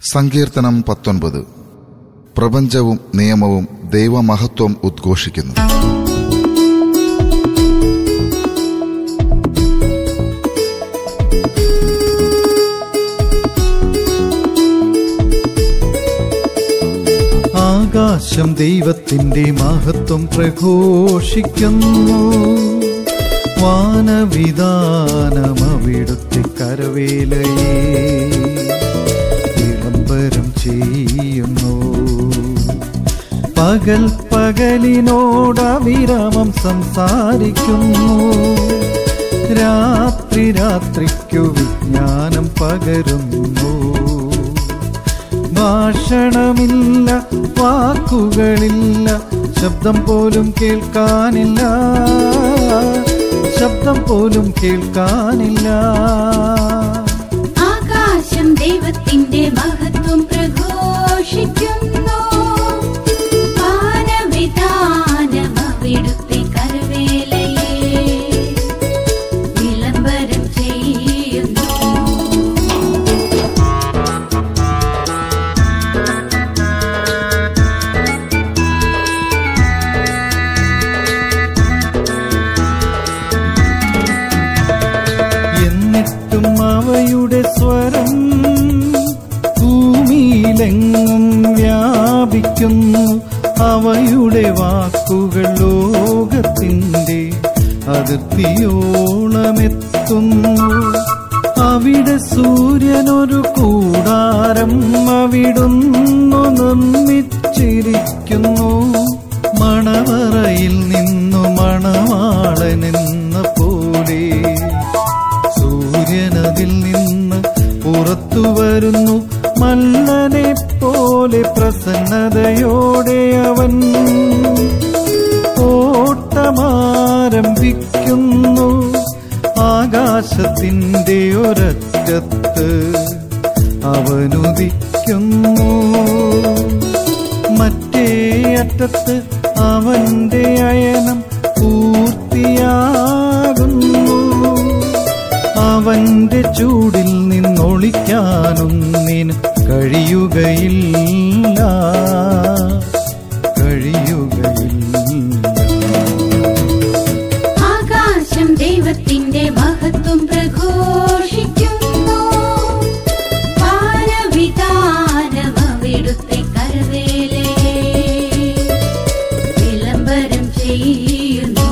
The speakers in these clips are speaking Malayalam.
സങ്കീർത്തനം പത്തൊൻപത് പ്രപഞ്ചവും നിയമവും ദൈവമഹത്വം ഉദ്ഘോഷിക്കുന്നു ആകാശം ദൈവത്തിന്റെ മഹത്വം പ്രഘോഷിക്കുന്നു വാനവിധാനം അവിടുത്തെ കരവേലയെ വിളംബരം ചെയ്യുന്നു പകൽ പകലിനോട് അവിരാമം സംസാരിക്കുന്നു രാത്രി രാത്രിക്കു വിജ്ഞാനം പകരുന്നു ഭാഷണമില്ല വാക്കുകളില്ല ശബ്ദം പോലും കേൾക്കാനില്ല ശബ്ദം പോലും കേൾക്കാനില്ല ആകാശം ദൈവത്തിന്റെ മഹത്വം പ്രഘോഷിക്കുന്നു വാനവിധാനം അവിടുത്തെ കരവേലയെ വിളംബരം ചെയ്യുന്നു എന്നിട്ടും അവയുടെ സ്വരം ഭൂമിയിലെങ്ങും വ്യാപിക്കുന്നു അവയുടെ വാക്കുകൾ ലോകത്തിന്റെ അതിർത്തിയോളമെത്തുന്നു അവിടെ സൂര്യനൊരു കൂടാരം അവിടുന്നു നിർമ്മിച്ചിരിക്കുന്നു മണവറയിൽ നിന്നു മണവാളനെന്ന പോലെ സൂര്യനതിൽ നിന്ന് പുറത്തു വരുന്നു മല്ലനെ പോലെ പ്രസന്നതയോടെ അവൻ ഓട്ടമാരംഭിക്കുന്നു ആകാശത്തിന്റെ ഒരറ്റത്ത് അവനുദിക്കുന്നു മറ്റേ അറ്റത്ത് അവന്റെ അയനം പൂർത്തിയാകുന്നു അവന്റെ ചൂടിൽ നിന്നൊളിക്കാനൊന്നിന് കഴിയുകയില്ല കഴിയുകയില്ല ആകാശം ദൈവത്തിന്റെ മഹത്വം പ്രഘോഷിക്കുന്നു വാനവിധാനം അവിടുത്തെ കരവേലയെ വിളംബരം ചെയ്യുന്നു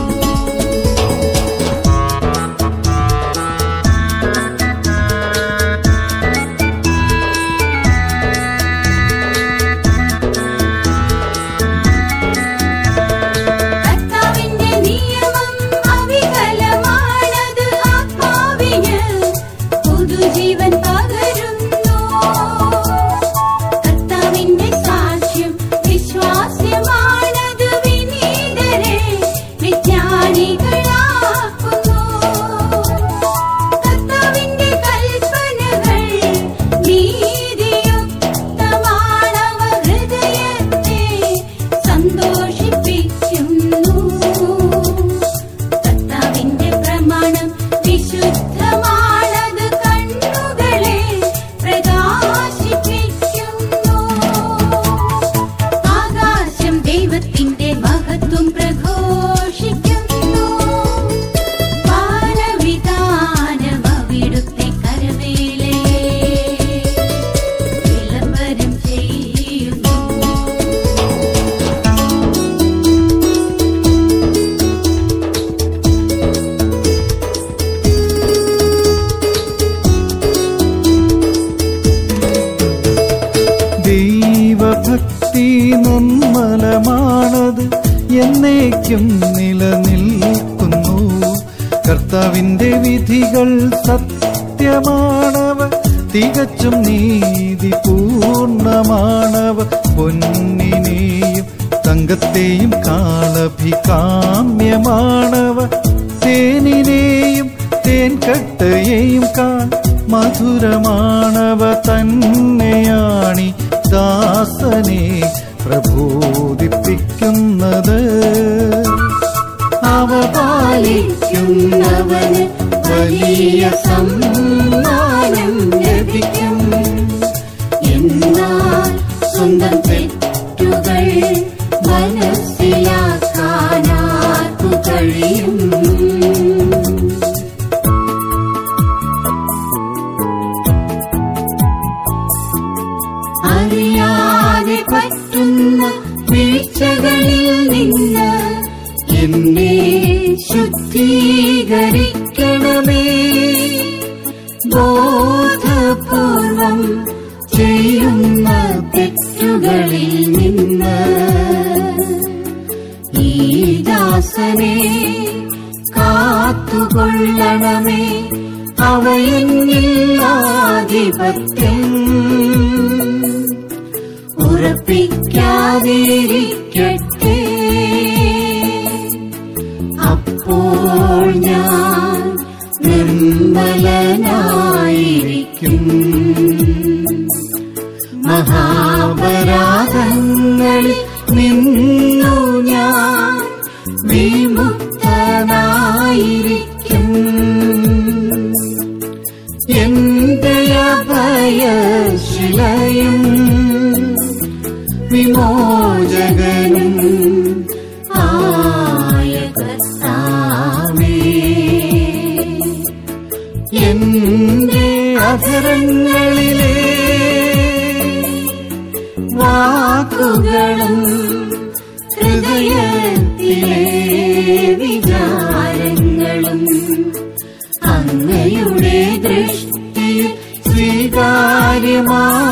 കർത്താവിന്റെ നിയമം അവികലമാണത് ആത്മാവിന് പുതുജീവൻ പകരുന്നു കർത്താവിന്റെ സാക്ഷ്യം വിശ്വാസ്യമാണത് വിനീതരെ വിജ്ഞാനികളാക്കുന്നു കർത്താവിന്റെ കൽപ്പനകൾ നീതിയുക്തമാണവ ഹൃദയത്തെ സന്തോഷിപ്പിക്കുന്നു കർത്താവിന്റെ പ്രമാണം വിശുദ്ധമാണത് കണ്ണുകളെ പ്രകാശിപ്പിക്കുന്നു ആകാശം ദൈവത്തിന്റെ മഹത്വം പ്രഘോഷിക്കുന്നു വാനവിധാനം അവിടുത്തെ കരവേലയെ വിളംബരം ചെയ്യുന്നു ദൈവഭക്തി നിർമ്മലമാണത് എന്നേക്കും നിലനിൽക്കുന്നു കർത്താവിന്റെ വിധികൾ സത്യമാണവ തികച്ചും നീതി പൂർണ്ണമാണവ പൊന്നിനെയും തങ്കത്തെയും കാളഭികാമ്യമാണവ തേനിനെയും തേൻകട്ടയെയും കാൺ മധുരമാണവ തന്നെയാണി ദാസനെ പ്രബോധിപ്പിക്കുന്നത് അവ പാലിക്കുന്നവന് വലിയ സമ്മാനം ലഭിക്കും എന്നാൽ സ്വന്തം തെറ്റുകൾ മനസ്സിലാക്കാനാർക്കു കഴിയും അറിയാതെ പറ്റുന്ന വീഴ്ചകളിൽ നിന്ന് എന്നെ ശുദ്ധീകരിക്കണമേ ബോധപൂർവം ചെയ്യുന്ന തെറ്റുകളിൽ നിന്ന് ഈ ദാസനെ കാത്തുകൊള്ളണമേ അവയെന്നില്ലാധിപത്യം ഉറപ്പിക്കാതിരിക്കട്ടെ അപ്പോൾ ഞാൻ നിർമ്മലനായിരിക്കും മഹാപരാധങ്ങളിൽ നിന്നു ഞാൻ വിമുക്തനായിരിക്കും എന്റെ അഭയശിലയും വിമോചകനും ആയ കർത്താവേ എന്റെ അധരങ്ങളിലെ വാക്കുകളും ഹൃദയത്തിലെ വിചാരങ്ങളും അങ്ങയുടെ ദൃഷ്ടിയിൽ സ്വീകാര്യമാ